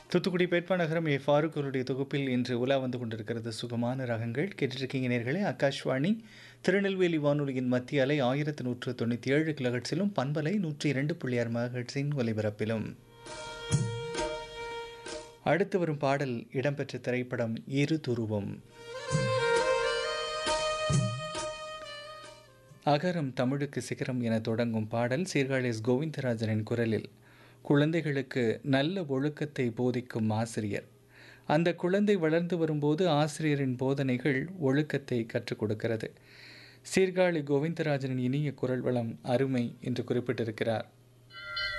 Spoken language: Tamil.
தூத்துக்குடி பேட்பா நகரம் ஏ ஃபாரூக் அவருடைய தொகுப்பில் இன்று உலா வந்து கொண்டிருக்கிறது சுகமான ரகங்கள் கேட்டிருக்கீங்க நேர்களே ஆகாஷ்வாணி திருநெல்வேலி வானொலியின் மத்திய அலை ஆயிரத்து நூற்று தொண்ணூற்றி ஏழு கிலோஹெட்ஸிலும் பண்பலை நூற்றி இரண்டு புள்ளி ஆறு மகட்ஸின் ஒலிபரப்பிலும் அடுத்து வரும் பாடல் இடம்பெற்ற திரைப்படம் இரு துருவம் அகரம் தமிழுக்கு சிகரம் என தொடங்கும் பாடல் சீர்காழி எஸ் கோவிந்தராஜனின் குரலில் குழந்தைகளுக்கு நல்ல ஒழுக்கத்தை போதிக்கும் ஆசிரியர் அந்த குழந்தை வளர்ந்து வரும்போது ஆசிரியரின் போதனைகள் ஒழுக்கத்தை கற்றுக் கொடுக்கிறது சீர்காழி கோவிந்தராஜனின் இனிய குரல் வளம் அருமை என்று குறிப்பிட்டிருக்கிறார்